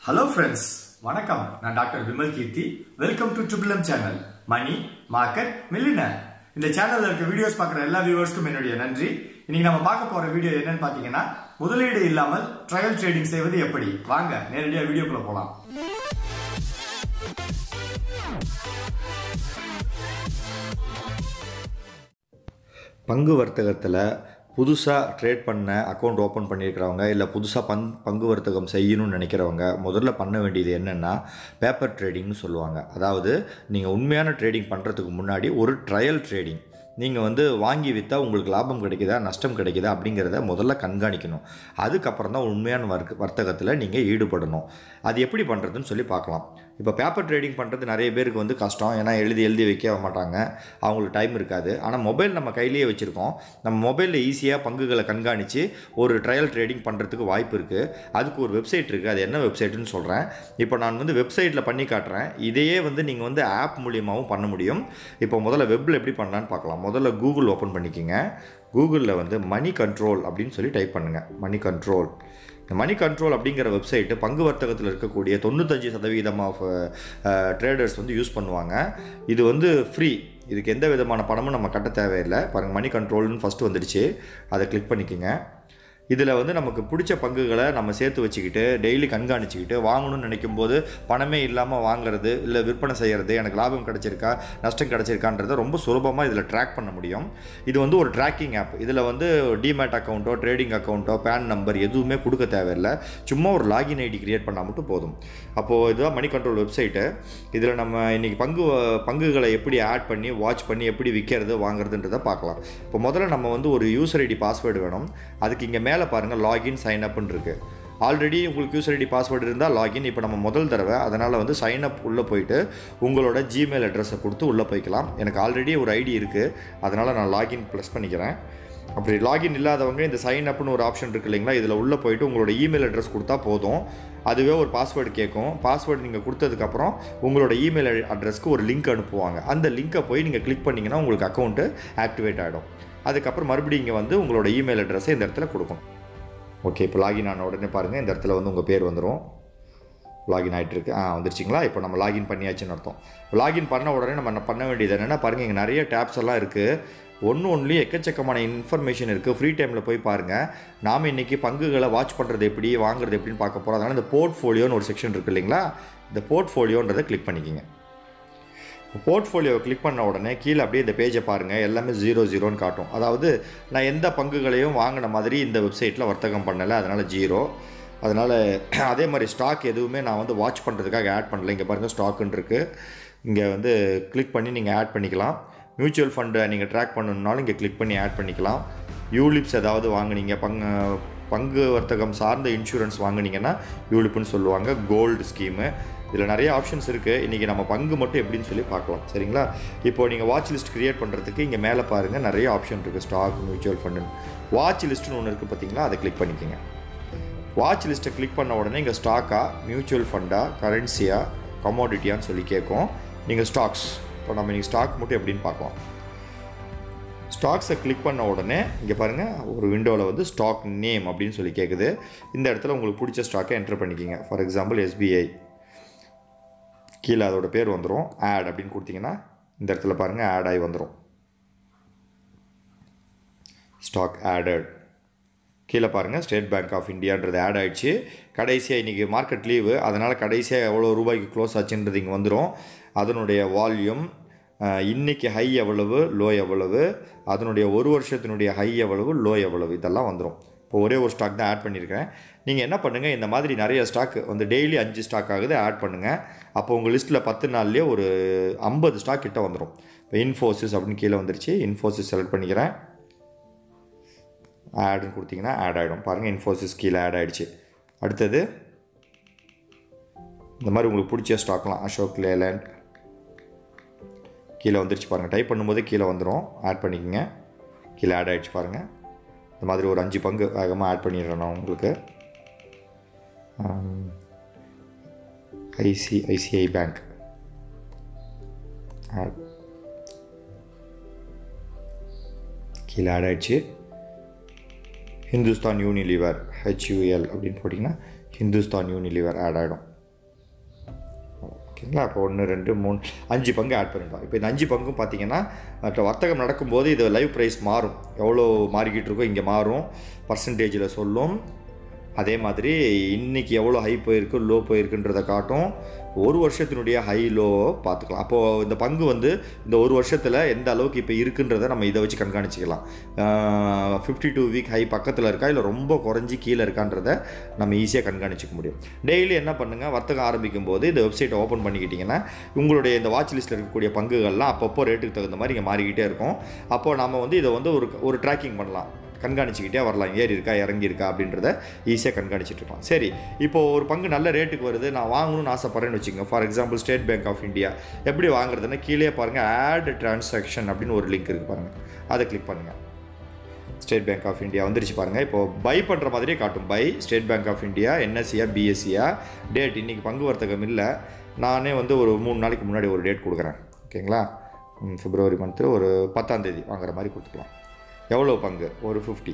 hello friends வணக்கம் நான் doctor Vimal Keerthi welcome to triple M channel money market millionaire இந்த சேனல்ல இருக்க வீடியோஸ் பார்க்குற எல்லா வியூவர்ஸ்க்கும் என்னுடைய நன்றி இன்னைக்கு நம்ம பார்க்க போற வீடியோ என்னன்னு பார்த்தீங்கன்னா முதலீடு இல்லாமல் ட்ரையல் ட்ரேடிங் செய்வது எப்படி வாங்க நேரடியாக வீடியோக்குள்ள போலாம் பங்கு வர்த்தகத்தில் புதுசாக ட்ரேட் பண்ண அக்கௌண்ட் ஓப்பன் பண்ணியிருக்கிறவங்க இல்லை புதுசாக பங் பங்கு வர்த்தகம் செய்யணும்னு நினைக்கிறவங்க முதல்ல பண்ண வேண்டியது என்னென்னா பேப்பர் ட்ரேடிங்னு சொல்லுவாங்க அதாவது நீங்கள் உண்மையான ட்ரேடிங் பண்ணுறதுக்கு முன்னாடி ஒரு ட்ரையல் ட்ரேடிங் நீங்கள் வந்து வாங்கி விற்றா உங்களுக்கு லாபம் கிடைக்குதா நஷ்டம் கிடைக்குதா அப்படிங்கிறத முதல்ல கண்காணிக்கணும் அதுக்கப்புறம் தான் உண்மையான வர்க்க வர்த்தகத்தில் நீங்கள் ஈடுபடணும் அது எப்படி பண்ணுறதுன்னு சொல்லி பார்க்கலாம் இப்போ பேப்பர் ட்ரேடிங் பண்ணுறது நிறைய பேருக்கு வந்து கஷ்டம் ஏன்னா எழுதி எழுதி வைக்க மாட்டாங்க அவங்களுக்கு டைம் இருக்காது ஆனால் மொபைல் நம்ம கையிலேயே வச்சுருக்கோம் நம்ம மொபைலில் ஈஸியாக பங்குகளை கண்காணித்து ஒரு ட்ரையல் ட்ரேடிங் பண்ணுறதுக்கு வாய்ப்பு இருக்குது அதுக்கு ஒரு வெப்சைட் இருக்குது அது என்ன வெப்சைட்டுன்னு சொல்கிறேன் இப்போ நான் வந்து வெப்சைட்டில் பண்ணி காட்டுறேன் இதையே வந்து நீங்கள் வந்து ஆப் மூலியமாகவும் பண்ண முடியும் இப்போ முதல்ல வெப்பில் எப்படி பண்ணலான்னு பார்க்கலாம் முதல்ல கூகுள் ஓப்பன் பண்ணிக்கோங்க கூகுளில் வந்து மணி கண்ட்ரோல் அப்படின்னு சொல்லி டைப் பண்ணுங்கள் மணி கண்ட்ரோல் இந்த மணி கண்ட்ரோல் அப்படிங்கிற வெப்சைட்டு பங்கு வர்த்தகத்தில் இருக்கக்கூடிய தொண்ணூத்தஞ்சு சதவீதம் ஆஃப் ட்ரேடர்ஸ் வந்து யூஸ் பண்ணுவாங்க இது வந்து ஃப்ரீ இதுக்கு எந்த விதமான பணமும் நம்ம கட்ட தேவையில்லை பாருங்கள் மணி கண்ட்ரோல்னு ஃபஸ்ட்டு வந்துடுச்சு அதை கிளிக் பண்ணிக்கோங்க இதில் வந்து நமக்கு பிடிச்ச பங்குகளை நம்ம சேர்த்து வச்சுக்கிட்டு டெய்லி கண்காணிச்சிக்கிட்டு வாங்கணும்னு நினைக்கும் போது பணமே இல்லாமல் வாங்குறது இல்லை விற்பனை செய்கிறது எனக்கு லாபம் கிடச்சிருக்கா நஷ்டம் கிடச்சிருக்கான்றதை ரொம்ப சுலபமாக இதில் ட்ராக் பண்ண முடியும் இது வந்து ஒரு ட்ராக்கிங் ஆப் இதில் வந்து டிமேட் அக்கௌண்ட்டோ ட்ரேடிங் அக்கௌண்ட்டோ பேன் நம்பர் எதுவுமே கொடுக்க தேவையில்லை சும்மா ஒரு லாகின் ஐடி கிரியேட் பண்ணால் மட்டும் போதும் அப்போது இதுதான் மணி கண்ட்ரோல் வெப்சைட்டு இதில் நம்ம இன்றைக்கி பங்கு பங்குகளை எப்படி ஆட் பண்ணி வாட்ச் பண்ணி எப்படி விற்கிறது வாங்குறதுன்றதை பார்க்கலாம் இப்போ முதல்ல நம்ம வந்து ஒரு யூசர் ஐடி பாஸ்வேர்டு வேணும் அதுக்கு இங்கே மேலே பாருங்கள் லாகின் சைன் அப்னு இருக்குது ஆல்ரெடி உங்களுக்கு யூசர் ஐடி பாஸ்வேர்டு இருந்தால் லாகின் இப்போ நம்ம முதல் தடவை அதனால் வந்து சைன் அப் உள்ளே போயிட்டு உங்களோட ஜிமெயில் அட்ரஸை கொடுத்து உள்ளே போய்க்கலாம் எனக்கு ஆல்ரெடி ஒரு ஐடி இருக்குது அதனால் நான் லாகின் ப்ளஸ் பண்ணிக்கிறேன் அப்படி லாகின் இல்லாதவங்க இந்த சைன் அப்னு ஒரு ஆப்ஷன் இருக்குது இல்லைங்களா இதில் உள்ளே போயிட்டு உங்களோட இமெயில் அட்ரஸ் கொடுத்தா போதும் அதுவே ஒரு பாஸ்வேர்டு கேட்கும் பாஸ்வேர்டு நீங்கள் கொடுத்ததுக்கப்புறம் உங்களோட இமெயில் அட்ரஸ்க்கு ஒரு லிங்க் அனுப்புவாங்க அந்த லிங்க்கை போய் நீங்கள் கிளிக் பண்ணிங்கன்னா உங்களுக்கு அக்கௌண்ட்டு ஆக்டிவேட் ஆகிடும் அதுக்கப்புறம் மறுபடியும் இங்கே வந்து உங்களோட இமெயில் அட்ரஸை இந்த இடத்துல கொடுக்கும் ஓகே இப்போ லாகின் ஆன உடனே பாருங்கள் இந்த இடத்துல வந்து உங்கள் பேர் வந்துடும் லாகின் ஆகிட்டுருக்கு ஆ வந்துருச்சிங்களா இப்போ நம்ம லாகின் பண்ணியாச்சுன்னு அர்த்தம் லாகின் பண்ண உடனே நம்ம பண்ண வேண்டியது என்னென்னா பாருங்கள் இங்கே நிறைய டேப்ஸ் எல்லாம் இருக்குது ஒன்று ஒன்றுலேயும் எக்கச்சக்கமான இன்ஃபர்மேஷன் இருக்குது ஃப்ரீ டைமில் போய் பாருங்கள் நாம் இன்றைக்கி பங்குகளை வாட்ச் பண்ணுறது எப்படி வாங்குறது எப்படின்னு பார்க்க போகிறோம் அதனால் இந்த போர்ட்ஃபோலியோன்னு ஒரு செக்ஷன் இருக்குது இல்லைங்களா இந்த போர்ட்ஃபோலியோன்றதை கிளிக் பண்ணிக்கிங்க போர்ட்ஃபோலியோவை கிளிக் பண்ண உடனே கீழே அப்படியே இந்த பேஜை பாருங்கள் எல்லாமே ஜீரோ ஜீரோன்னு காட்டும் அதாவது நான் எந்த பங்குகளையும் வாங்கின மாதிரி இந்த வெப்சைட்டில் வர்த்தகம் பண்ணலை அதனால் ஜீரோ அதனால் அதே மாதிரி ஸ்டாக் எதுவுமே நான் வந்து வாட்ச் பண்ணுறதுக்காக ஆட் பண்ணல இங்கே பாருங்கள் ஸ்டாக்குன்னு இருக்குது இங்கே வந்து கிளிக் பண்ணி நீங்கள் ஆட் பண்ணிக்கலாம் மியூச்சுவல் ஃபண்டை நீங்கள் ட்ராக் பண்ணணுன்னாலும் இங்கே கிளிக் பண்ணி ஆட் பண்ணிக்கலாம் யூலிப்ஸ் ஏதாவது வாங்குனீங்க பங்கு பங்கு வர்த்தகம் சார்ந்த இன்சூரன்ஸ் வாங்குனீங்கன்னா யூலிப்புன்னு சொல்லுவாங்க கோல்டு ஸ்கீமு இதில் நிறைய ஆப்ஷன்ஸ் இருக்குது இன்றைக்கி நம்ம பங்கு மட்டும் எப்படின்னு சொல்லி பார்க்கலாம் சரிங்களா இப்போது நீங்கள் வாட்ச் லிஸ்ட் க்ரியேட் பண்ணுறதுக்கு இங்கே மேலே பாருங்கள் நிறைய ஆப்ஷன் இருக்குது ஸ்டாக் மியூச்சுவல் ஃபண்டுன்னு வாட்ச் லிஸ்ட்டுன்னு ஒன்று இருக்குது பார்த்தீங்களா அதை கிளிக் பண்ணிக்கோங்க வாட்ச் லிஸ்ட்டை கிளிக் பண்ண உடனே இங்கே ஸ்டாக்கா மியூச்சுவல் ஃபண்டா கரன்சியா கமோடிட்டியான்னு சொல்லி கேட்கும் நீங்கள் ஸ்டாக்ஸ் இப்போ நம்ம இன்றைக்கி ஸ்டாக் மட்டும் எப்படின்னு பார்க்கலாம் ஸ்டாக்ஸை கிளிக் பண்ண உடனே இங்கே பாருங்கள் ஒரு விண்டோவில் வந்து ஸ்டாக் நேம் அப்படின்னு சொல்லி கேட்குது இந்த இடத்துல உங்களுக்கு பிடிச்ச ஸ்டாக்கை என்டர் பண்ணிக்கிங்க ஃபார் எக்ஸாம்பிள் எஸ்பிஐ கீழே அதோட பேர் வந்துடும் ஆட் அப்படின்னு கொடுத்தீங்கன்னா இந்த இடத்துல பாருங்கள் ஆட் ஆகி வந்துடும் ஸ்டாக் ஆடட் கீழே பாருங்கள் ஸ்டேட் பேங்க் ஆஃப் இந்தியான்றது ஆட் ஆகிடுச்சு கடைசியாக இன்றைக்கி மார்க்கெட் லீவு அதனால் கடைசியாக எவ்வளோ ரூபாய்க்கு க்ளோஸ் ஆச்சுன்றது இங்கே வந்துடும் அதனுடைய வால்யூம் இன்றைக்கி ஹை எவ்வளவு லோ எவ்வளவு அதனுடைய ஒரு வருஷத்தினுடைய ஹை எவ்வளவு லோ எவ்வளவு இதெல்லாம் வந்துடும் இப்போ ஒரே ஒரு ஸ்டாக் தான் ஆட் பண்ணியிருக்கேன் நீங்கள் என்ன பண்ணுங்கள் இந்த மாதிரி நிறைய ஸ்டாக் வந்து டெய்லி அஞ்சு ஸ்டாக் ஆகுது ஆட் பண்ணுங்கள் அப்போ உங்கள் லிஸ்ட்டில் பத்து நாள்லேயே ஒரு ஐம்பது ஸ்டாக் கிட்ட வந்துடும் இப்போ இன்ஃபோசிஸ் அப்படின்னு கீழே வந்துருச்சு இன்ஃபோசிஸ் செலக்ட் பண்ணிக்கிறேன் ஆடுன்னு கொடுத்தீங்கன்னா ஆட் ஆகிடும் பாருங்கள் இன்ஃபோசிஸ் கீழே ஆட் ஆகிடுச்சு அடுத்தது இந்த மாதிரி உங்களுக்கு பிடிச்ச ஸ்டாக்லாம் அசோக் லேலேண்ட் கீழே வந்துருச்சு பாருங்கள் டைப் பண்ணும்போது கீழே வந்துடும் ஆட் பண்ணிக்கோங்க கீழே ஆட் ஆகிடுச்சு பாருங்கள் இந்த மாதிரி ஒரு அஞ்சு பங்கு வேகமாக ஆட் பண்ணிடுறேன் நான் உங்களுக்கு ஐசிஐசிஐ பேங்க் ஆட் கீழே ஆட் ஆகிடுச்சு ஹிந்துஸ்தான் யூனிலிவர் ஹெச்யூஎல் அப்படின்னு போட்டிங்கன்னா ஹிந்துஸ்தான் யூனிலிவர் ஆட் ஆகிடும் ஓகேங்களா அப்போ ஒன்று ரெண்டு மூணு அஞ்சு பங்கு ஆட் பண்ணிட்டோம் இப்போ இந்த அஞ்சு பங்கும் பார்த்தீங்கன்னா மற்ற வர்த்தகம் நடக்கும்போது இது லைவ் ப்ரைஸ் மாறும் எவ்வளோ மாறிக்கிட்டு இருக்கோ இங்கே மாறும் பர்சன்டேஜில் சொல்லும் அதே மாதிரி இன்றைக்கி எவ்வளோ ஹை போயிருக்கு லோ போயிருக்குன்றதை காட்டும் ஒரு வருஷத்தினுடைய ஹை லோ பார்த்துக்கலாம் அப்போது இந்த பங்கு வந்து இந்த ஒரு வருஷத்தில் எந்த அளவுக்கு இப்போ இருக்குன்றதை நம்ம இதை வச்சு கண்காணிச்சிக்கலாம் ஃபிஃப்டி டூ வீக் ஹை பக்கத்தில் இருக்கா இல்லை ரொம்ப குறைஞ்சி கீழே இருக்கான்றதை நம்ம ஈஸியாக கண்காணிச்சிக்க முடியும் டெய்லி என்ன பண்ணுங்கள் வர்த்தகம் ஆரம்பிக்கும் போது இந்த வெப்சைட்டை ஓப்பன் பண்ணிக்கிட்டிங்கன்னா உங்களுடைய இந்த வாட்ச் லிஸ்ட்டில் இருக்கக்கூடிய பங்குகள்லாம் அப்பப்போ ரேட்டுக்கு தகுந்த மாதிரி இங்கே மாறிக்கிட்டே இருக்கும் அப்போது நம்ம வந்து இதை வந்து ஒரு ஒரு ட்ராக்கிங் பண்ணலாம் கண்காணிச்சிக்கிட்டே வரலாம் ஏறி இருக்கா இறங்கி இருக்கா அப்படின்றத ஈஸியாக கண்காணிச்சிட்டு இருக்கலாம் சரி இப்போ ஒரு பங்கு நல்ல ரேட்டுக்கு வருது நான் வாங்கணும்னு ஆசைப்பட்றேன்னு வச்சுக்கோங்க for example State Bank of India எப்படி வாங்குறதுன்னா கீழே பாருங்கள் ஆட் டிரான்சாக்ஷன் அப்படின்னு ஒரு லிங்க் இருக்குது பாருங்கள் அதை கிளிக் பண்ணுங்கள் ஸ்டேட் பேங்க் ஆஃப் இந்தியா வந்துருச்சு பாருங்கள் இப்போது பை பண்ணுற மாதிரியே காட்டும் buy State Bank of India என்எஸ்சியா பிஎஸ்சியா டேட் இன்றைக்கி பங்கு வர்த்தகம் இல்லை நானே வந்து ஒரு மூணு நாளைக்கு முன்னாடி ஒரு டேட் கொடுக்குறேன் ஓகேங்களா ம், பிப்ரவரி மந்த்து ஒரு பத்தாம் தேதி வாங்குற மாதிரி கொடுத்துக்கலாம் எவ்வளோ பங்கு ஒரு ஃபிஃப்டி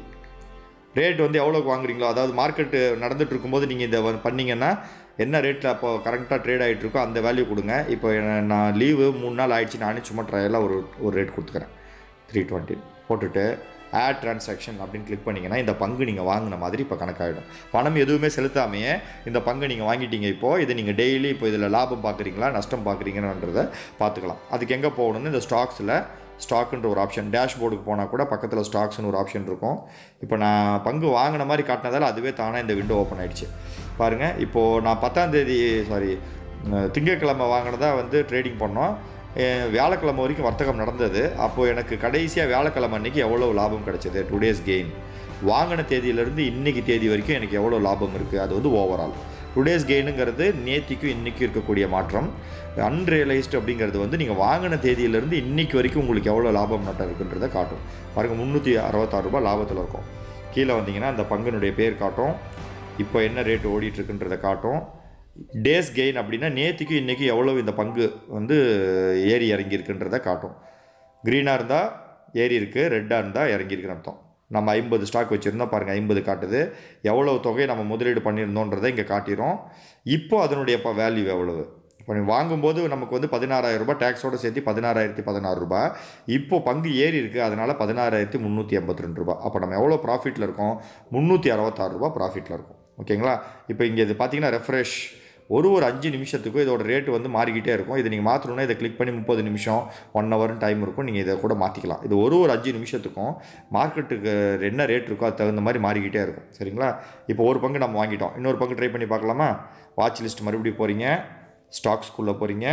ரேட் வந்து எவ்வளோக்கு வாங்குறீங்களோ அதாவது மார்க்கெட்டு நடந்துட்டு இருக்கும்போது நீங்கள் இதை வந்து பண்ணீங்கன்னா என்ன ரேட்டில் அப்போ கரெக்டாக ட்ரேட் ஆகிட்டு இருக்கோ அந்த வேல்யூ கொடுங்க இப்போ என்ன- நான் லீவு மூணு நாள் ஆயிடுச்சு நானே சும்மா ட்ரையலாக ஒரு ஒரு ரேட் கொடுத்துக்கிறேன் த்ரீ டுவெண்ட்டி போட்டுட்டு ஆட் டிரான்சாக்ஷன் அப்படின்னு கிளிக் பண்ணிங்கன்னா இந்த பங்கு நீங்கள் வாங்கின மாதிரி இப்போ கணக்காயிடும் பணம் எதுவுமே செலுத்தாமையே இந்த பங்கை நீங்கள் வாங்கிட்டீங்க இப்போது இதை நீங்கள் டெய்லி இப்போ இதில் லாபம் பார்க்குறீங்களா நஷ்டம் பார்க்குறீங்கன்றதை பார்த்துக்கலாம் அதுக்கு எங்கே போகணும்னு இந்த ஸ்டாக்ஸில் ஸ்டாக்குன்ற ஒரு ஆப்ஷன் டேஷ்போர்டுக்கு போனால் கூட பக்கத்தில் ஸ்டாக்ஸ்னு ஒரு ஆப்ஷன் இருக்கும் இப்போ நான் பங்கு வாங்கின மாதிரி காட்டினதால் அதுவே தானாக இந்த விண்டோ ஓப்பன் ஆயிடுச்சு பாருங்கள் இப்போது நான் பத்தாம் தேதி சாரி திங்கட்கிழமை வாங்கினதா வந்து ட்ரேடிங் பண்ணோம் அஹ் வியாழக்கிழமை வரைக்கும் வர்த்தகம் நடந்தது அப்போது எனக்கு கடைசியாக வியாழக்கிழமை அன்னைக்கு எவ்வளோ லாபம் கிடைச்சது டூ டேஸ் கெயின் வாங்கின தேதியிலேருந்து இன்னைக்கு தேதி வரைக்கும் எனக்கு எவ்வளோ லாபம் இருக்குது அது வந்து ஓவரால் டுடேஸ் கெயினுங்கிறது நேத்திக்கும் இன்றைக்கும் இருக்கக்கூடிய மாற்றம் அன்ரியலைஸ்டு அப்படிங்கிறது வந்து நீங்கள் வாங்கின தேதியிலேருந்து இன்னைக்கு வரைக்கும் உங்களுக்கு எவ்வளோ லாபம் நட்டம் இருக்குன்றதை காட்டும் பாருங்கள் முந்நூற்றி அறுபத்தாறு ரூபாய் லாபத்தில் இருக்கும் கீழே வந்தீங்கன்னா அந்த பங்கினுடைய பேர் காட்டும் இப்போ என்ன ரேட் ஓடிட்டுருக்குன்றதை காட்டும் டேஸ் கெயின் அப்படின்னா நேத்திக்கும் இன்றைக்கும் எவ்வளோ இந்த பங்கு வந்து ஏறி இறங்கியிருக்குன்றதை காட்டும் க்ரீனாக இருந்தால் ஏறி இருக்குது ரெட்டாக இருந்தால் இறங்கியிருக்குன்னு அர்த்தம் நம்ம ஐம்பது ஸ்டாக் வச்சுருந்தோம் பாருங்கள் ஐம்பது காட்டுது எவ்வளோ தொகை நம்ம முதலீடு பண்ணியிருந்தோன்றதை இங்கே காட்டிடும் இப்போ அதனுடைய இப்போ வேல்யூ எவ்வளவு இப்போ நீ வாங்கும்போது நமக்கு வந்து பதினாறாயிரம் ரூபாய் டேக்ஸோடு சேர்த்து பதினாறாயிரத்தி பதினாறு ரூபாய் இப்போ பங்கு ஏறி இருக்குது அதனால் பதினாறாயிரத்தி முந்நூற்றி எண்பத்தி ரெண்டு ரூபாய் அப்போ நம்ம எவ்வளோ ப்ராஃபிட்டில் இருக்கோம் முந்நூற்றி அறுபத்தாறு ரூபாய் ப்ராஃபிட்டில் இருக்கும் ஓகேங்களா இப்போ இங்கே இது பார்த்தீங்கன்னா ரெஃப்ரெஷ் ஒரு ஒரு அஞ்சு நிமிஷத்துக்கும் இதோட ரேட் வந்து மாறிக்கிட்டே இருக்கும் இதை நீங்கள் மாற்றணும்னா இதை கிளிக் பண்ணி முப்பது நிமிஷம் ஒன் ஹவர்னு டைம் இருக்கும் நீங்கள் இதை கூட மாற்றிக்கலாம் இது ஒரு ஒரு அஞ்சு நிமிஷத்துக்கும் மார்க்கெட்டுக்கு என்ன ரேட் இருக்கோ அது தகுந்த மாதிரி மாறிக்கிட்டே இருக்கும் சரிங்களா இப்போ ஒரு பங்கு நம்ம வாங்கிட்டோம் இன்னொரு பங்கு ட்ரை பண்ணி பார்க்கலாமா வாட்ச் லிஸ்ட் மறுபடியும் போகிறீங்க ஸ்டாக்ஸ்குள்ளே போகிறீங்க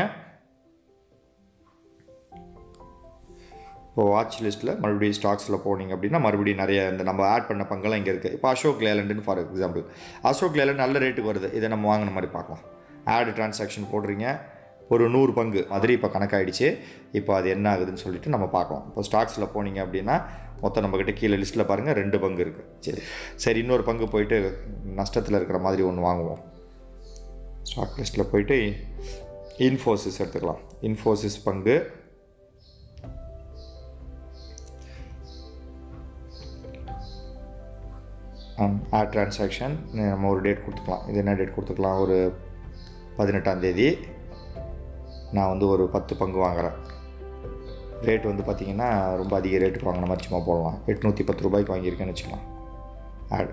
இப்போ வாட்ச் லிஸ்ட்டில் மறுபடியும் ஸ்டாக்ஸில் போனீங்க அப்படின்னா மறுபடியும் நிறைய இந்த நம்ம ஆட் பண்ண பங்கெல்லாம் இங்கே இருக்குது இப்போ அசோக் லேலண்டுன்னு ஃபார் எக்ஸாம்பிள் அசோக் லேலண்ட் நல்ல ரேட்டுக்கு வருது இதை நம்ம வாங்கின மாதிரி பார்க்கலாம் ஆட் டிரான்சாக்ஷன் போடுறீங்க ஒரு நூறு பங்கு மாதிரி இப்போ கணக்காயிடுச்சு இப்போ அது என்ன ஆகுதுன்னு சொல்லிட்டு நம்ம பார்க்கலாம் இப்போ ஸ்டாக்ஸில் போனீங்க அப்படின்னா மொத்தம் நம்மக்கிட்ட கீழே லிஸ்ட்டில் பாருங்கள் ரெண்டு பங்கு இருக்குது சரி சரி இன்னொரு பங்கு போயிட்டு நஷ்டத்தில் இருக்கிற மாதிரி ஒன்று வாங்குவோம் ஸ்டாக் லிஸ்ட்டில் போயிட்டு இன்ஃபோசிஸ் எடுத்துக்கலாம் இன்ஃபோசிஸ் பங்கு ஆட் டிரான்சாக்ஷன் நம்ம ஒரு டேட் கொடுத்துக்கலாம் இது என்ன டேட் கொடுத்துக்கலாம் ஒரு பதினெட்டாம் தேதி நான் வந்து ஒரு பத்து பங்கு வாங்குறேன் ரேட் வந்து பார்த்திங்கன்னா ரொம்ப அதிக ரேட்டுக்கு வாங்கின மாதிரி சும்மா போடலாம் எட்நூற்றி பத்து ரூபாய்க்கு வாங்கியிருக்கேன்னு வச்சுக்கலாம் ஆட்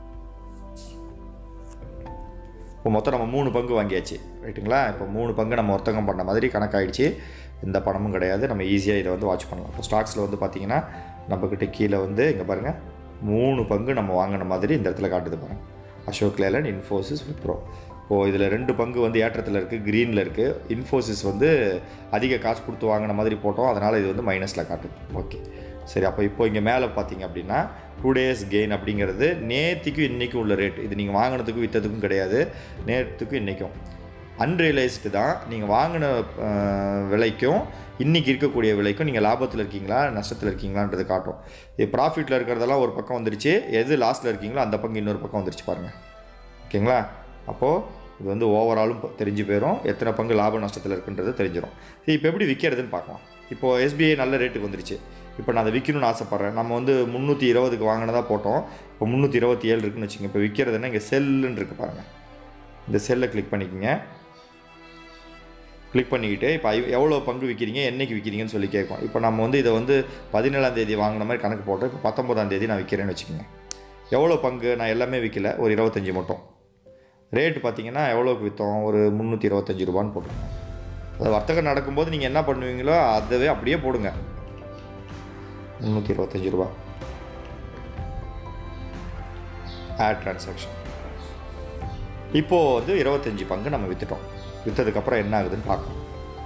இப்போ மொத்தம் நம்ம மூணு பங்கு வாங்கியாச்சு ரைட்டுங்களா இப்போ மூணு பங்கு நம்ம வர்த்தகம் பண்ண மாதிரி கணக்காயிடுச்சு எந்த பணமும் கிடையாது நம்ம ஈஸியாக இதை வந்து வாட்ச் பண்ணலாம் இப்போ ஸ்டாக்ஸில் வந்து பார்த்திங்கன்னா நம்மக்கிட்ட கீழே வந்து இங்கே பாருங்கள் மூணு பங்கு நம்ம வாங்கின மாதிரி இந்த இடத்துல காட்டுது பாருங்கள் அசோக் லேலண்ட் இன்ஃபோசிஸ் விப்ரோ இப்போது இதில் ரெண்டு பங்கு வந்து ஏற்றத்தில் இருக்குது க்ரீனில் இருக்குது இன்ஃபோசிஸ் வந்து அதிக காசு கொடுத்து வாங்கின மாதிரி போட்டோம் அதனால் இது வந்து மைனஸில் காட்டுது ஓகே சரி அப்போ இப்போ இங்கே மேலே பார்த்தீங்க அப்படின்னா டூ டேஸ் கெயின் அப்படிங்கிறது நேத்திக்கும் இன்றைக்கும் உள்ள ரேட் இது நீங்கள் வாங்கினதுக்கும் விற்றதுக்கும் கிடையாது நேற்றுக்கும் இன்றைக்கும் அன்ரியலைஸ்டு தான் நீங்கள் வாங்கின அஹ், விலைக்கும் இன்றைக்கி இருக்கக்கூடிய விலைக்கும் நீங்கள் லாபத்தில் இருக்கீங்களா நஷ்டத்தில் இருக்கீங்களான்றது காட்டும் இது ப்ராஃபிட்டில் இருக்கிறதெல்லாம் ஒரு பக்கம் வந்துருச்சு எது லாஸில் இருக்கீங்களோ அந்த பக்கம் இன்னொரு பக்கம் வந்துருச்சு பாருங்கள் ஓகேங்களா அப்போது இது வந்து ஓவராலும் தெரிஞ்சு போயிடும் எத்தனை பங்கு லாப நஷ்டத்தில் இருக்குன்றது தெரிஞ்சிடும் சரி இப்போ எப்படி விற்கிறதுன்னு பார்க்கலாம் இப்போது எஸ்பிஐ நல்ல ரேட்டுக்கு வந்துருச்சு இப்போ நான் அதை விற்கணும்னு ஆசைப்பட்றேன் நம்ம வந்து முந்நூற்றி இருபதுக்கு வாங்கினதா போட்டோம் இப்போ முந்நூற்றி இருபத்தி ஏழு இருக்குன்னு வச்சுங்க இப்போ விற்கிறதுனா இங்கே செல்லுன்னு இருக்கு பாருங்கள் இந்த செல்லை கிளிக் பண்ணிக்கோங்க கிளிக் பண்ணிக்கிட்டு இப்போ ஐ- எவ்வளோ பங்கு விற்கிறீங்க என்னைக்கு விற்கிறீங்கன்னு சொல்லி கேட்கும் இப்போ நம்ம வந்து இதை வந்து பதினேழாம் தேதி வாங்கின மாதிரி கணக்கு போட்டு இப்போ பத்தொம்போதாம் தேதி நான் விற்கிறேன்னு வச்சுக்கோங்க எவ்வளோ பங்கு நான் எல்லாமே விற்கல ஒரு இருபத்தஞ்சி மட்டும் ரேட்டு பார்த்தீங்கன்னா எவ்வளோக்கு விற்றோம் ஒரு முந்நூற்றி இருபத்தஞ்சி ரூபான்னு போட்டுருங்க அது வர்த்தகம் நடக்கும்போது நீங்கள் என்ன பண்ணுவீங்களோ அதவே அப்படியே போடுங்க முந்நூற்றி இருபத்தஞ்சி ரூபா ஆட் ட்ரான்சாக்ஷன் இப்போது வந்து இருபத்தஞ்சி பங்கு நம்ம விற்றுட்டோம் விற்றதுக்கப்புறம் என்ன ஆகுதுன்னு பார்க்கலாம்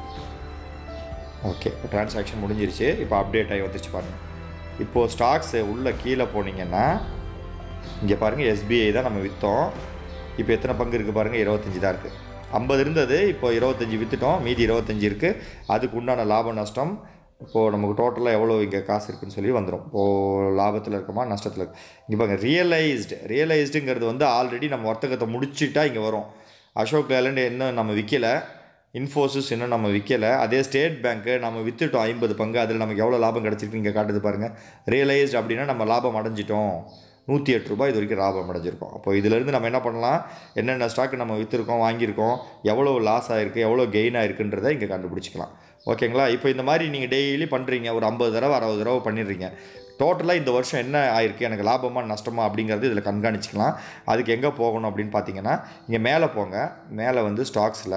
ஓகே ட்ரான்சாக்ஷன் முடிஞ்சிருச்சு இப்போ அப்டேட் ஆகி வந்துருச்சு பாருங்கள் இப்போது ஸ்டாக்ஸு உள்ளே கீழே போனீங்கன்னா இங்கே பாருங்கள் எஸ்பிஐ தான் நம்ம விற்றோம் இப்போ எத்தனை பங்கு இருக்குது பாருங்கள் இருபத்தஞ்சி தான் இருக்குது ஐம்பது இருந்தது இப்போ இருபத்தஞ்சி விற்றுட்டோம் மீதி இருபத்தஞ்சி இருக்குது அதுக்கு உண்டான லாப நஷ்டம் இப்போது நமக்கு டோட்டலாக எவ்வளோ இங்கே காசு இருக்குன்னு சொல்லி வந்துடும் இப்போது லாபத்தில் இருக்கமா நஷ்டத்தில் இருக்கு இங்கே பாருங்க ரியலைஸ்டு ரியலைஸ்டுங்கிறது வந்து ஆல்ரெடி நம்ம வர்த்தகத்தை முடிச்சிட்டா இங்கே வரும் அசோக் லேலண்ட் இன்னும் நம்ம விற்கலை இன்ஃபோசிஸ் இன்னும் நம்ம விற்கலை அதே ஸ்டேட் பேங்க்கு நம்ம விற்றுட்டோம் ஐம்பது பங்கு அதில் நமக்கு எவ்வளோ லாபம் கிடச்சிருக்கு இங்கே காட்டுது பாருங்கள் ரியலைஸ்டு அப்படின்னா நம்ம லாபம் அடைஞ்சிட்டோம் நூற்றி எட்டு ரூபாய் இது வரைக்கும் லாபம் அடைஞ்சிருக்கோம் அப்போ இதிலேருந்து நம்ம என்ன பண்ணலாம் என்னென்ன ஸ்டாக் நம்ம விற்றுருக்கோம் வாங்கியிருக்கோம் எவ்வளோ லாஸ் ஆகிருக்கு எவ்வளோ கெயின் ஆயிருக்குன்றதை இங்கே கண்டுபிடிச்சிக்கலாம் ஓகேங்களா இப்போ இந்த மாதிரி நீங்கள் டெய்லி பண்ணுறீங்க ஒரு ஐம்பது தடவை அறுபது தடவை பண்ணிடுறீங்க டோட்டலாக இந்த வருஷம் என்ன ஆயிருக்கு எனக்கு லாபமா நஷ்டமா அப்படிங்கிறது இதில் கண்காணிச்சிக்கலாம் அதுக்கு எங்கே போகணும் அப்படின்னு பார்த்தீங்கன்னா இங்கே மேலே போங்க மேலே வந்து ஸ்டாக்ஸில்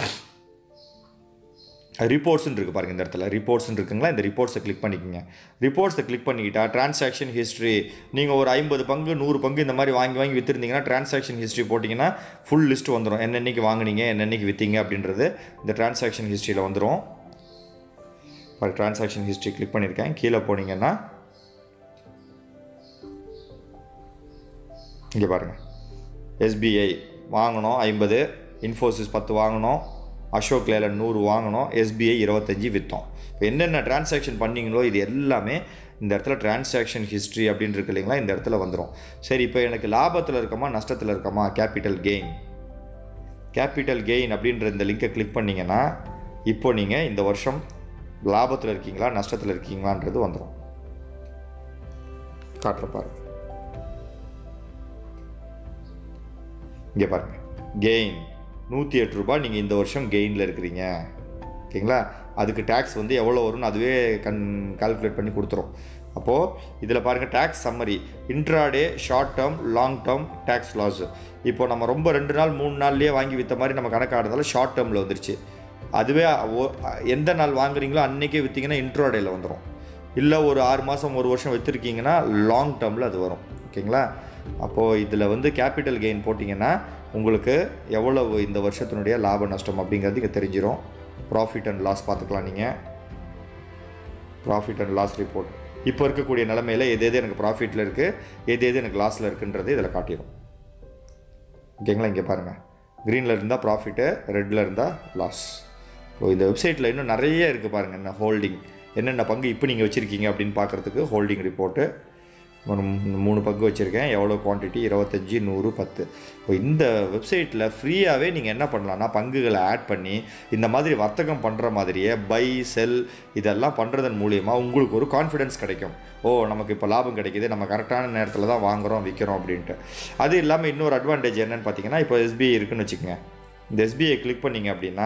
ரிப்போர்ட்ஸ்னு இருக்குது பாருங்கள் இந்த இடத்துல ரிப்போர்ட்ஸ்னு இருக்குங்களா இந்த ரிப்போர்ட்ஸை கிளிக் பண்ணிக்கோங்க ரிப்போர்ட்ஸை கிளிக் பண்ணிக்கிட்டா டிரான்சாக்ஷன் ஹிஸ்ட்ரி நீங்கள் ஒரு ஐம்பது பங்கு நூறு பங்கு இந்த மாதிரி வாங்கி வாங்கி விற்றுருந்தீங்கன்னா டிரான்சாக்ஷன் ஹிஸ்ட்ரி போட்டிங்கன்னா ஃபுல் லிஸ்ட் வந்துடும் என்னென்னைக்கு வாங்குனீங்க என்னென்னைக்கு விற்றீங்க அப்படின்றது இந்த டிரான்சாக்ஷன் ஹிஸ்ட்ரியில் வந்துடும் இப்போ டிரான்சாக்ஷன் ஹிஸ்ட்ரி கிளிக் பண்ணியிருக்கேன் கீழே போனீங்கன்னா இங்கே பாருங்கள் எஸ்பிஐ வாங்கினோம் ஐம்பது இன்ஃபோசிஸ் பத்து வாங்கினோம் அசோக் லேலன் நூறு வாங்கினோம் எஸ்பிஐ இருபத்தஞ்சி விற்றோம் இப்போ என்னென்ன டிரான்சாக்ஷன் பண்ணீங்களோ இது எல்லாமே இந்த இடத்துல டிரான்சாக்ஷன் ஹிஸ்ட்ரி அப்படின்னு இருக்கு இல்லைங்களா இந்த இடத்துல வந்துடும் சரி இப்போ எனக்கு லாபத்தில் இருக்கமா நஷ்டத்தில் இருக்கமா கேபிட்டல் கெயின் கேபிட்டல் கெயின் அப்படின்ற இந்த லிங்கை கிளிக் பண்ணிங்கன்னா இப்போ நீங்கள் இந்த வருஷம் லாபத்தில் இருக்கீங்களா நஷ்டத்தில் இருக்கீங்களான்றது வந்துடும் காட்டுற பாருங்க இங்கே பாருங்க கெயின் நூற்றி எட்டு ரூபாய் நீங்கள் இந்த வருஷம் கெயினில் இருக்கிறீங்க ஓகேங்களா அதுக்கு டேக்ஸ் வந்து எவ்வளோ வரும்னு அதுவே கண் கால்குலேட் பண்ணி கொடுத்துரும் அப்போது இதில் பாருங்கள் tax summary intraday short term long term tax loss இப்போ நம்ம ரொம்ப ரெண்டு நாள் மூணு நாள்லேயே வாங்கி விற்ற மாதிரி நம்ம கணக்காடுறதால ஷார்ட் டேர்மில் வந்துருச்சு அதுவே ஒ- எந்த நாள் வாங்குறீங்களோ அன்றைக்கே விற்றீங்கன்னா இன்ட்ராடேயில் வந்துடும் இல்லை ஒரு ஆறு மாதம் ஒரு வருஷம் விற்றுருக்கீங்கன்னா லாங் டேர்மில் அது வரும் ஓகேங்களா அப்போது இதில் வந்து கேபிட்டல் கெயின் போட்டிங்கன்னா உங்களுக்கு எவ்வளவு இந்த வருஷத்தினுடைய லாப நஷ்டம் அப்படிங்கிறது இங்கே தெரிஞ்சிடும் ப்ராஃபிட் அண்ட் லாஸ் பார்த்துக்கலாம் நீங்கள் ப்ராஃபிட் அண்ட் லாஸ் ரிப்போர்ட் இப்போ இருக்கக்கூடிய நிலமையில எது எது எனக்கு ப்ராஃபிட்டில் இருக்குது எது எது எனக்கு லாஸில் இருக்குன்றது இதில் காட்டிடும் ஓகேங்களா இங்கே பாருங்கள் க்ரீனில் இருந்தால் ப்ராஃபிட்டு ரெட்டில் இருந்தால் லாஸ் இப்போ இந்த வெப்சைட்டில் இன்னும் நிறைய இருக்குது பாருங்கள் என்ன ஹோல்டிங் என்னென்ன பங்கு இப்போ நீங்கள் வச்சுருக்கீங்க அப்படின்னு பார்க்குறதுக்கு ஹோல்டிங் ரிப்போர்ட்டு ஒரு மூ- மூணு பங்கு வச்சுருக்கேன் எவ்வளோ குவான்டிட்டி இருபத்தஞ்சி நூறு பத்து இப்போ இந்த வெப்சைட்டில் ஃப்ரீயாகவே நீங்கள் என்ன பண்ணலாம்னா பங்குகளை ஆட் பண்ணி இந்த மாதிரி வர்த்தகம் பண்ணுற மாதிரியே பை செல் இதெல்லாம் பண்ணுறதன் மூலியமா உங்களுக்கு ஒரு கான்ஃபிடன்ஸ் கிடைக்கும் ஓ நமக்கு இப்போ லாபம் கிடைக்குது நம்ம கரெக்டான நேரத்தில் தான் வாங்குகிறோம் விற்கிறோம் அப்படின்ட்டு அது இல்லாமல் இன்னொரு அட்வான்டேஜ் என்னன்னு பார்த்தீங்கன்னா இப்போ எஸ்பிஐ இருக்குன்னு வச்சுக்கோங்க இந்த எஸ்பிஐ கிளிக் பண்ணீங்க அப்படின்னா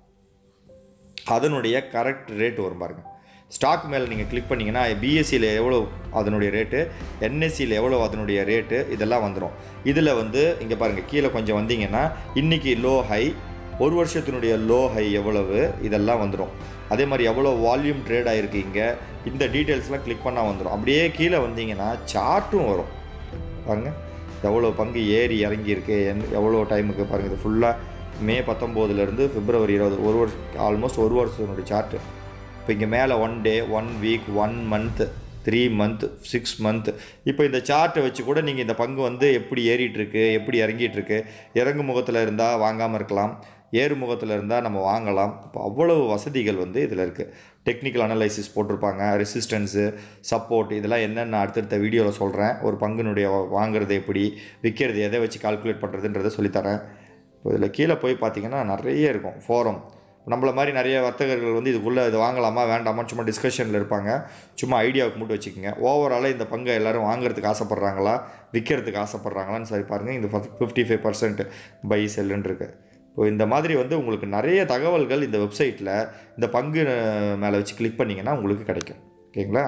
அதனுடைய கரெக்ட் ரேட் வரும் பாருங்க ஸ்டாக் மேலே நீங்கள் கிளிக் பண்ணிங்கன்னா பிஎஸ்சியில் எவ்வளோ அதனுடைய ரேட்டு என்எஸ்சியில் எவ்வளோ அதனுடைய ரேட்டு இதெல்லாம் வந்துடும் இதில் வந்து இங்கே பாருங்கள் கீழே கொஞ்சம் வந்தீங்கன்னா இன்றைக்கி லோ ஹை ஒரு வருஷத்தினுடைய லோ ஹை எவ்வளவு இதெல்லாம் வந்துடும் அதே மாதிரி எவ்வளோ வால்யூம் ட்ரேட் ஆகிருக்கு இங்கே இந்த டீட்டெயில்ஸ்லாம் கிளிக் பண்ணால் வந்துடும் அப்படியே கீழே வந்தீங்கன்னா சார்ட்டும் வரும் பாருங்க எவ்வளோ பங்கு ஏறி இறங்கியிருக்கு என் எவ்வளோ டைமுக்கு பாருங்கள் இது ஃபுல்லாக மே பத்தொம்போதுலேருந்து பிப்ரவரி இருபது ஒரு வருஷம் ஆல்மோஸ்ட் ஒரு வருஷத்தினுடைய சார்ட்டு இப்போ இங்கே மேலே one day one week one month three month six month இப்போ இந்த சார்ட்டை வச்சு கூட நீங்கள் இந்த பங்கு வந்து எப்படி ஏறிட்டு இருக்கு எப்படி இறங்கிட்டு இருக்கு இறங்கு முகத்தில் இருந்தால் வாங்காமல் இருக்கலாம் ஏறு முகத்தில் இருந்தால் நம்ம வாங்கலாம் இப்போ அவ்வளவு வசதிகள் வந்து இதில் இருக்குது டெக்னிக்கல் அனலைசிஸ் போட்டிருப்பாங்க ரெசிஸ்டன்ஸு சப்போர்ட் இதெல்லாம் என்னென்ன அடுத்தடுத்த வீடியோவில் சொல்கிறேன் ஒரு பங்குனுடைய வாங்குறது எப்படி விற்கிறது எதை வச்சு கால்குலேட் பண்ணுறதுன்றதை சொல்லித்தரேன் இப்போ இதில் கீழே போய் பார்த்தீங்கன்னா நிறைய இருக்கும் ஃபோரம் நம்மள மாதிரி நிறைய வர்த்தகர்கள் வந்து இதுக்குள்ளே இது வாங்கலாமா வேண்டாமான்னு சும்மா டிஸ்கஷனில் இருப்பாங்க சும்மா ஐடியாவுக்கு மட்டும் வச்சுக்கோங்க ஓவராலாக இந்த பங்கை எல்லாரும் வாங்குறதுக்கு ஆசைப்பட்றாங்களா விற்கிறதுக்கு ஆசைப்பட்றாங்களான்னு சரி பாருங்கள் இந்த ஃபிஃப்டி ஃபைவ் பர்சன்ட் பை செல்லுன்னு இருக்கு இப்போ இந்த மாதிரி வந்து உங்களுக்கு நிறைய தகவல்கள் இந்த வெப்சைட்டில் இந்த பங்கு மேலே வச்சு கிளிக் பண்ணிங்கன்னா உங்களுக்கு கிடைக்கும் ஓகேங்களா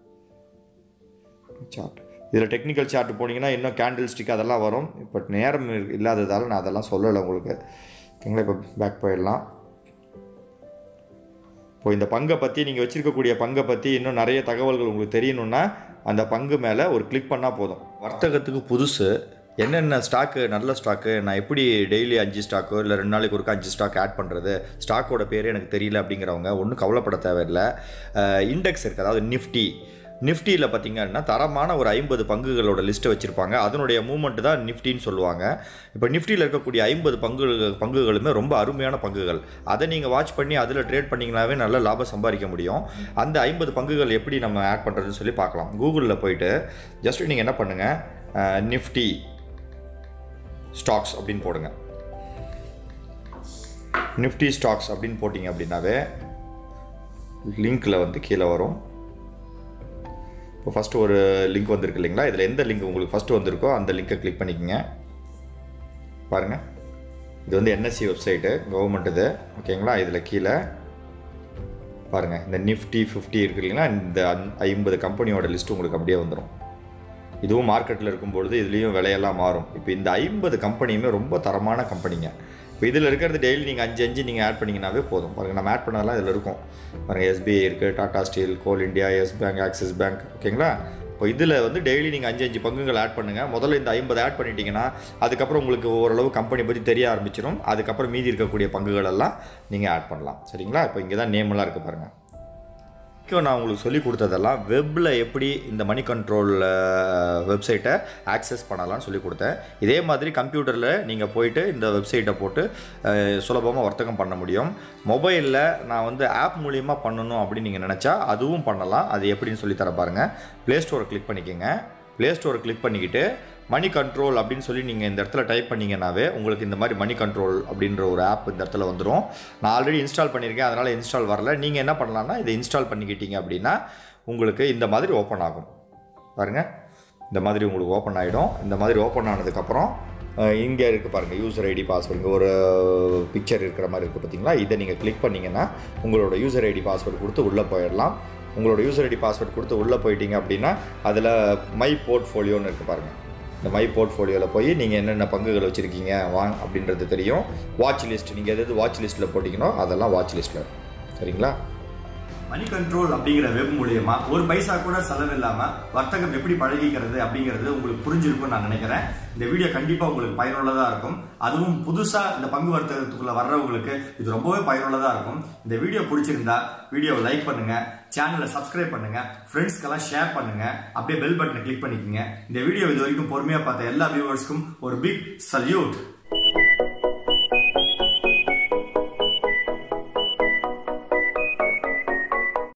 சார்ட் இதில் டெக்னிக்கல் சார்ட் போனீங்கன்னா இன்னும் கேண்டில் ஸ்டிக் அதெல்லாம் வரும் பட் நேரம் இரு- இல்லாததால் நான் அதெல்லாம் சொல்லலை உங்களுக்கு ஓகேங்களா இப்போ பேக் போயிடலாம் இப்போ இந்த பங்கை பற்றி நீங்கள் வச்சுருக்கக்கூடிய பங்கை பற்றி இன்னும் நிறைய தகவல்கள் உங்களுக்கு தெரியணுன்னா அந்த பங்கு மேலே ஒரு கிளிக் பண்ணால் போதும் வர்த்தகத்துக்கு புதுசு என்னென்ன ஸ்டாக்கு நல்ல ஸ்டாக்கு நான் எப்படி டெய்லி அஞ்சு ஸ்டாக்கோ இல்லை ரெண்டு நாளைக்கு ஒருக்கா அஞ்சு ஸ்டாக் ஆட் பண்ணுறது ஸ்டாக்கோட பேர் எனக்கு தெரியல அப்படிங்கிறவங்க ஒன்றும் கவலைப்பட தேவையில்லை இண்டெக்ஸ் இருக்குது அதாவது நிஃப்டி நிஃப்டியில் பார்த்தீங்கன்னா தரமான ஒரு ஐம்பது பங்குகளோட லிஸ்ட்டை வச்சுருப்பாங்க அதனுடைய மூமெண்ட் தான் நிஃப்டின்னு சொல்லுவாங்க இப்போ நிஃப்டியில் இருக்கக்கூடிய ஐம்பது பங்கு பங்குகளுமே ரொம்ப அருமையான பங்குகள் அதை நீங்கள் வாட்ச் பண்ணி அதில் ட்ரேட் பண்ணிங்கனாவே நல்ல லாபம் சம்பாதிக்க முடியும் அந்த ஐம்பது பங்குகள் எப்படி நம்ம ஆட் பண்ணுறதுன்னு சொல்லி பார்க்கலாம் கூகுளில் போயிட்டு ஜஸ்ட் நீங்கள் என்ன பண்ணுங்கள் நிஃப்டி ஸ்டாக்ஸ் அப்படின்னு போடுங்க நிஃப்டி ஸ்டாக்ஸ் அப்படின்னு போட்டிங்க அப்படின்னாவே லிங்க்கில் வந்து கீழே வரும் இப்போ ஃபஸ்ட்டு ஒரு லிங்க் வந்திருக்கு இல்லைங்களா இதில் எந்த லிங்க் உங்களுக்கு ஃபஸ்ட்டு வந்திருக்கோ அந்த லிங்கை கிளிக் பண்ணிக்கோங்க பாருங்கள் இது வந்து என்எஸ்சி வெப்சைட்டு கவர்மெண்ட் இது ஓகேங்களா இதில் கீழே பாருங்கள் இந்த நிஃப்டி ஃபிஃப்டி இருக்கு இல்லைங்களா இந்த அன்- ஐம்பது கம்பெனியோட லிஸ்ட் உங்களுக்கு அப்படியே வந்துடும் இதுவும் மார்க்கெட்டில் இருக்கும்பொழுது இதுலேயும் விலையெல்லாம் மாறும் இப்போ இந்த ஐம்பது கம்பெனியுமே ரொம்ப தரமான கம்பெனிங்க இப்போ இதில் இருக்கிறது டெய்லி நீங்கள் அஞ்சு அஞ்சு நீங்கள் ஆட் பண்ணிங்கனாவே போதும் பாருங்கள் நம்ம ஆட் பண்ணதெல்லாம் இதில் இருக்கும் பாருங்கள் எஸ்பிஐ இருக்குது Tata steel Coal India Yes Bank Axis Bank ஓகேங்களா இப்போ இதில் வந்து டெய்லி நீங்கள் அஞ்சு அஞ்சு பங்குகள் ஆட் பண்ணுங்கள் முதல்ல இந்த ஐம்பது ஆட் பண்ணிட்டீங்கன்னா அதுக்கப்புறம் உங்களுக்கு ஓரளவு கம்பெனி பற்றி தெரிய ஆரம்பிச்சிடும் அதுக்கப்புறம் மீதி இருக்கக்கூடிய பங்குகள் எல்லாம் நீங்கள் ஆட் பண்ணலாம் சரிங்களா இப்போ இங்கே தான் நேமெல்லாம் இருக்குது பாருங்கள் இப்போ நான் உங்களுக்கு சொல்லி கொடுத்ததெல்லாம் வெப்பில் எப்படி இந்த மணி கண்ட்ரோல் வெப்சைட்டை ஆக்சஸ் பண்ணலாம்னு சொல்லி கொடுத்தேன் இதே மாதிரி கம்ப்யூட்டரில் நீங்கள் போயிட்டு இந்த வெப்சைட்டை போட்டு சுலபமாக வர்த்தகம் பண்ண முடியும் மொபைலில் நான் வந்து ஆப் மூலியமாக பண்ணணும் அப்படின்னு நீங்கள் நினச்சா அதுவும் பண்ணலாம் அது எப்படின்னு சொல்லி தர பாருங்கள் ப்ளே ஸ்டோரை கிளிக் பண்ணிக்கோங்க ப்ளே ஸ்டோரை கிளிக் பண்ணிக்கிட்டு மணி கண்ட்ரோல் அப்படின்னு சொல்லி நீங்கள் இந்த இடத்துல டைப் பண்ணீங்கன்னாவே உங்களுக்கு இந்த மாதிரி மணி கண்ட்ரோல் அப்படின்ற ஒரு ஆப் இந்த இடத்துல வந்துடும் நான் ஆல்ரெடி இன்ஸ்டால் பண்ணியிருக்கேன் அதனால் இன்ஸ்டால் வரல நீங்கள் என்ன பண்ணலாம்னா இதை இன்ஸ்டால் பண்ணிக்கிட்டீங்க அப்படின்னா உங்களுக்கு இந்த மாதிரி ஓப்பன் ஆகும் பாருங்கள் இந்த மாதிரி உங்களுக்கு ஓப்பன் ஆகிடும் இந்த மாதிரி ஓப்பன் ஆனதுக்கப்புறம் இங்கே இருக்குது பாருங்கள் யூசர் ஐடி பாஸ்வேர்டு இங்கே ஒரு பிக்சர் இருக்கிற மாதிரி இருக்குது பார்த்தீங்களா இதை நீங்கள் கிளிக் பண்ணிங்கன்னா உங்களோட யூசர் ஐடி பாஸ்வேர்டு கொடுத்து உள்ளே போயிடலாம் உங்களோட யூசர் ஐடி பாஸ்வேர்டு கொடுத்து உள்ளே போயிட்டீங்க அப்படின்னா அதில் மை போர்ட்ஃபோலியோன்னு இருக்குது பாருங்கள் இந்த மை போர்ட்ஃபோலியோவில் போய் நீங்கள் என்னென்ன பங்குகள் வச்சுருக்கீங்க வாங்க அப்படின்றது தெரியும் வாட்ச் லிஸ்ட் நீங்கள் எது எது வாட்ச் லிஸ்ட்டில் போட்டிங்களோ அதெல்லாம் வாட்ச் லிஸ்ட்டில் சரிங்களா மணி கண்ட்ரோல் அப்படிங்கிற வெப் மூலியமா ஒரு பைசா கூட செலவு இல்லாம வர்த்தகம் எப்படி பழகிக்கிறது அப்படிங்கிறது உங்களுக்கு புரிஞ்சிருக்கும்னு நான் நினைக்கிறேன் இந்த வீடியோ கண்டிப்பா உங்களுக்கு பயனுள்ளதா இருக்கும் அதுவும் புதுசா இந்த பங்கு வர்த்தகத்துக்குள்ள வர்றவங்களுக்கு இது ரொம்பவே பயனுள்ளதா இருக்கும் இந்த வீடியோ பிடிச்சிருந்தா வீடியோவை லைக் பண்ணுங்க சேனலை சப்ஸ்கிரைப் பண்ணுங்க ஃப்ரெண்ட்ஸ்க்கெல்லாம் ஷேர் பண்ணுங்க அப்படியே பெல் பட்டனை கிளிக் பண்ணிக்கோங்க இந்த வீடியோ இது வரைக்கும் பொறுமையா பார்த்த எல்லா வியூவர்ஸ்க்கும் ஒரு பிக் சல்யூட்